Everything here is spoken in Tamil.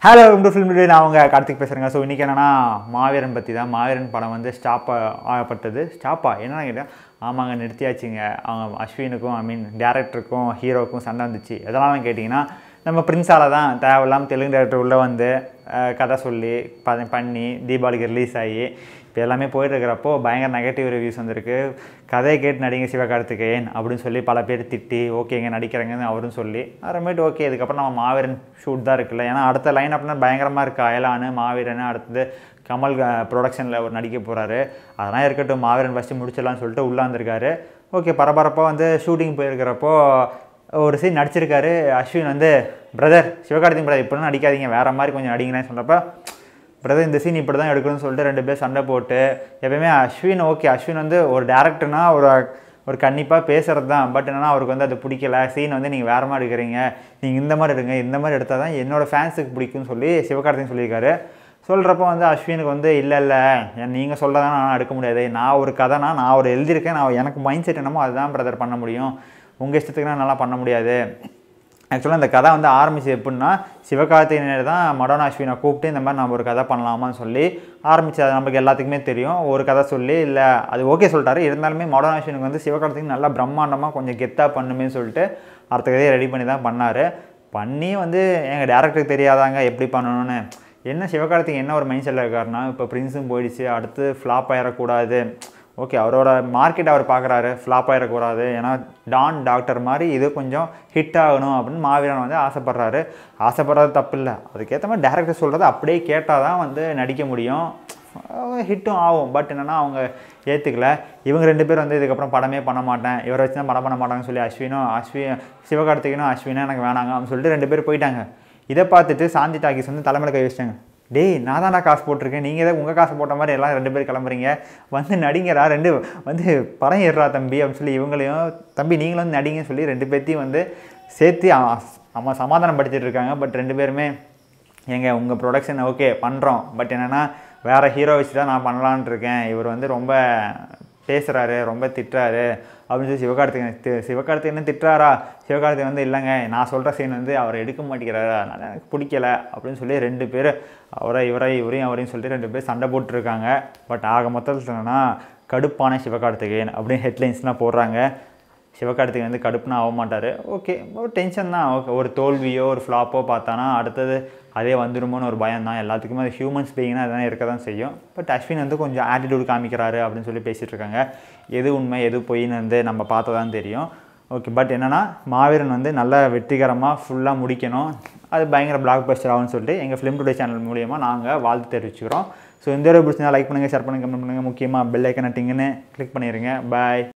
ஹலோ இந்த ஃபிலிம் டுடே நான் அவங்க கார்த்திக் பேசுகிறேங்க ஸோ இன்றைக்கி என்னன்னா மாவீரன் பற்றி தான் மாவீரன் படம் வந்து ஸ்டாப் ஆகப்பட்டது ஸ்டாப்பா என்னென்ன கேட்டேன் ஆமாங்க நிறுத்தியாச்சுங்க அவங்க அஸ்வினுக்கும் ஐ மீன் டேரக்டருக்கும் ஹீரோவுக்கும் சண்டை வந்துச்சு எதெல்லாம் கேட்டிங்கன்னா நம்ம பிரின்ஸால தான் தேவையில்லாமல் தெலுங்கு டேரக்டர் உள்ளே வந்து அஹ், கதை சொல்லி ப- பண்ணி தீபாவளிக்கு ரிலீஸ் ஆகி இப்போ எல்லாமே போயிட்டு இருக்கிறப்போ பயங்கர நெகட்டிவ் ரிவ்யூஸ் வந்திருக்கு கதையை கேட்டு நடிங்க சிவகார்த்திகேயன் அப்படின்னு சொல்லி பல பேர் திட்டி ஓகேங்க நடிக்கிறேங்கன்னு அவரும் சொல்லி அப்புறமேட்டு ஓகே இதுக்கப்புறம் நம்ம மாவீரன் ஷூட் தான் இருக்குல்ல ஏன்னா அடுத்த லைன் அப்னா பயங்கரமாக இருக்குது அயலானு மாவீரன் அடுத்தது கமல் ப்ரொடக்ஷனில் ஒரு நடிக்க போகிறாரு அதெல்லாம் இருக்கட்டும் மாவீரன் ஃபஸ்ட்டு முடிச்சிடலாம்னு சொல்லிட்டு உள்ளே வந்திருக்காரு ஓகே பரபரப்பாக வந்து ஷூட்டிங் போயிருக்கிறப்போ ஒரு சீன் நடிச்சிருக்காரு அஸ்வின் வந்து பிரதர் சிவகார்த்திகேயன் பிரதர் இப்படிலாம் நடிக்காதீங்க வேறு மாதிரி கொஞ்சம் நடிங்களேன்னு சொன்னப்போ பிரதர் இந்த சீன் இப்படி தான் எடுக்கணும்னு சொல்லிட்டு ரெண்டு பேர் சண்டை போட்டு எப்பயுமே அஸ்வின் ஓகே அஸ்வின் வந்து ஒரு டேரக்டர்னா ஒரு ஒரு கண்டிப்பாக பேசுகிறது தான் பட் என்னன்னா அவருக்கு வந்து அது பிடிக்கல சீன் வந்து நீங்கள் வேறு மாதிரி எடுக்கிறீங்க நீங்கள் இந்த மாதிரி எடுங்க இந்த மாதிரி எடுத்தால் தான் என்னோடய ஃபேன்ஸுக்கு பிடிக்கும்னு சொல்லி சிவகார்த்திகேயன் சொல்லியிருக்காரு சொல்கிறப்போ வந்து அஸ்வினுக்கு வந்து இல்லை இல்லை நீங்கள் சொல்லதான் நான் எடுக்க முடியாது நான் ஒரு கதைனா நான் ஒரு எழுதியிருக்கேன் நான் எனக்கு மைண்ட் செட் என்னமோ அதுதான் பிரதர் பண்ண முடியும் உங்கள் இஷ்டத்துக்கு நான் நல்லா பண்ண முடியாது ஆக்சுவலாக இந்த கதை வந்து ஆரம்பிச்சு எப்படின்னா சிவகார்த்திகேயனர் தான் மடோனா அஸ்வினை கூப்பிட்டு இந்த மாதிரி நம்ம ஒரு கதை பண்ணலாமான்னு சொல்லி ஆரம்பிச்சு அது நமக்கு எல்லாத்துக்குமே தெரியும் ஒரு கதை சொல்லி இல்லை அது ஓகே சொல்லிட்டாரு இருந்தாலுமே மடோனா அஸ்வினுக்கு வந்து சிவகார்த்திகேயன் நல்லா பிரம்மாண்டமாக கொஞ்சம் கெத்தாக பண்ணுமே சொல்லிட்டு அடுத்த கதையை ரெடி பண்ணி தான் பண்ணார் பண்ணி வந்து எங்கள் டேரக்டருக்கு தெரியாதாங்க எப்படி பண்ணணும்னு என்ன சிவகார்த்திகேயன் என்ன ஒரு மைண்ட் செட்டில் இருக்காருன்னா இப்போ பிரின்ஸும் போயிடுச்சு அடுத்து ஃப்ளாப் ஆயிடக்கூடாது ஓகே அவரோட மார்க்கெட் அவர் பார்க்குறாரு ஃப்ளாப் ஆயிடக்கூடாது ஏன்னா டான் டாக்டர் மாதிரி இது கொஞ்சம் ஹிட் ஆகணும் அப்படின்னு மாவீரன் வந்து ஆசைப்பட்றாரு ஆசைப்படுறது தப்பு இல்லை அதுக்கேற்ற மாதிரி டேரக்டர் சொல்கிறத அப்படியே கேட்டால் தான் வந்து நடிக்க முடியும் ஹிட்டும் ஆகும் பட் என்னென்னா அவங்க ஏற்றுக்கல இவங்க ரெண்டு பேரும் வந்து இதுக்கப்புறம் படமே பண்ண மாட்டேன் இவரை வச்சு தான் படம் பண்ண மாட்டாங்கன்னு சொல்லி அஸ்வினும் அஸ்வி சிவகார்த்திகனும் அஸ்வினும் எனக்கு வேணாங்க அப்படின்னு சொல்லிட்டு ரெண்டு பேர் போயிட்டாங்க இதை பார்த்துட்டு சாந்தி டாக்கிஸ் வந்து தலைமையில கை வச்சிட்டாங்க டேய் நான் தான்டா காசு போட்டிருக்கேன் நீங்கள் தான் உங்கள் காசு போட்ட மாதிரி எல்லாம் ரெண்டு பேர் கிளம்புறீங்க வந்து நடிங்கடா ரெண்டு வந்து படம் ஏறுறா தம்பி அப்படின்னு சொல்லி இவங்களையும் தம்பி நீங்களும் வந்து நடிங்கன்னு சொல்லி ரெண்டு பேர்த்தையும் வந்து சேர்த்து அம்மா சமாதானம் படுத்திட்டு இருக்காங்க பட் ரெண்டு பேருமே எங்க உங்கள் ப்ரொடக்ஷன் ஓகே பண்ணுறோம் பட் என்னென்னா வேறு ஹீரோ வச்சு தான் நான் பண்ணலான்னு இருக்கேன் இவர் வந்து ரொம்ப பேசுகிறாரு ரொம்ப திட்டுறாரு அப்படின்னு சொல்லி சிவகார்த்திகேயன் தி- சிவகார்த்திகேயன் திட்டுறாரா சிவகார்த்திகேயன் வந்து இல்லைங்க நான் சொல்கிற சீன் வந்து அவர் எடுக்க மாட்டேங்கிறாரு அதனால் எனக்கு பிடிக்கல அப்படின்னு சொல்லி ரெண்டு பேர் அவரை இவரை இவரையும் அவரையும் சொல்லிட்டு ரெண்டு பேர் சண்டை போட்டுருக்காங்க பட் ஆக மொத்தத்தில் என்னன்னா கடுப்பான சிவகார்த்திகேயன் அப்படின்னு ஹெட்லைன்ஸ்லாம் போடுறாங்க சிவகார்த்திகேயன் வந்து கடுப்புனா ஆக மாட்டார் ஓகே ஒரு டென்ஷன் தான் ஓகே ஒரு தோல்வியோ ஒரு ஃப்ளாப்போ பார்த்தானா அடுத்தது அதே வந்துருமோன்னு ஒரு பயம் தான் எல்லாத்துக்குமே அது ஹியூமன்ஸ் பீயிங்னா அதெல்லாம் இருக்க தான் செய்யும் பட் அஸ்வின் வந்து கொஞ்சம் ஆட்டிடியூட் காமிக்கிறாரு அப்படின்னு சொல்லி பேசிகிட்டு இருக்காங்க எது உண்மை எது பொய்ன்னு வந்து நம்ம பார்த்தா தான் தெரியும் ஓகே பட் என்னென்னா மாவீரன் வந்து நல்லா வெற்றிகரமாக ஃபுல்லாக முடிக்கணும் அது பயங்கர பிளாக் பஸ்டர் ஆகும்னு சொல்லிட்டு எங்கள் ஃபிலிம் டுடே சேனல் மூலியமாக நாங்கள் வாழ்த்து தெரிவிச்சுக்கிறோம் ஸோ இந்த வீடியோ பிடிச்சிருந்தா லைக் பண்ணுங்கள் ஷேர் பண்ணுங்கள் கமெண்ட் பண்ணுங்கள் முக்கியமாக பெல் ஐக்கனை டிங்குன்னு கிளிக் பண்ணிடுங்க பாய்